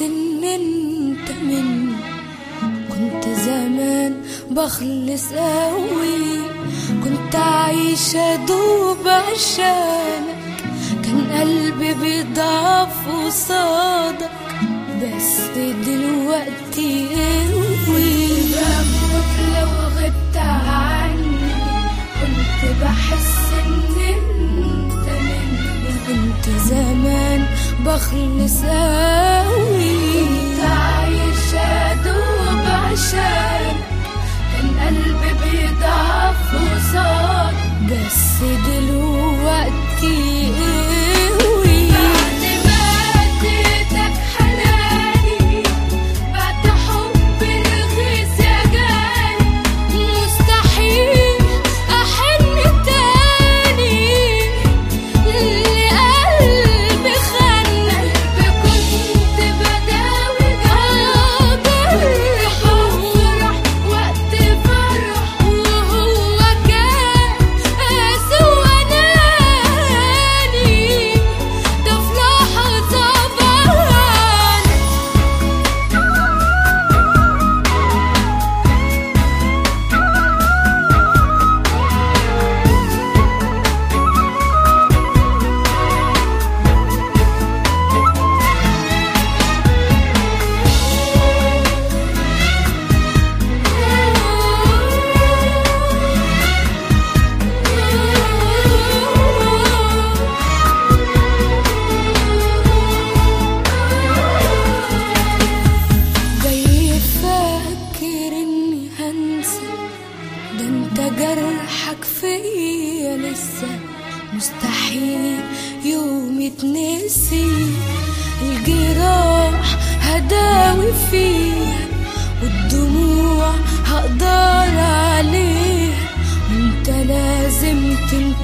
ان انت مني كنت زمان بخلص قوي كنت عايشة دوب عشانك كان قلبي بيضعف قصادك بس دلوقتي قوي بموت لو غبت عني كنت بحس ان انت مني كنت زمان بخلص قوي كنت عايشة دوب عشان كان قلبي بيضعف قصاد بس دلوقتي قوي بعد ما اديتك حناني بعد حب رخيص يا جاني مستحيل احن تاني لقلبي خان قلبي كنت بداوي قلبي افرح وقت فرح وهو كان قاسي واناني ده في لحظة بان جاي فاكر اني هنسى ده انت جرحك فيا لسه مستحيل يوم يتنسي الجراح هداوي فيها والدموع هقدر عليها وانت لازم تنتهي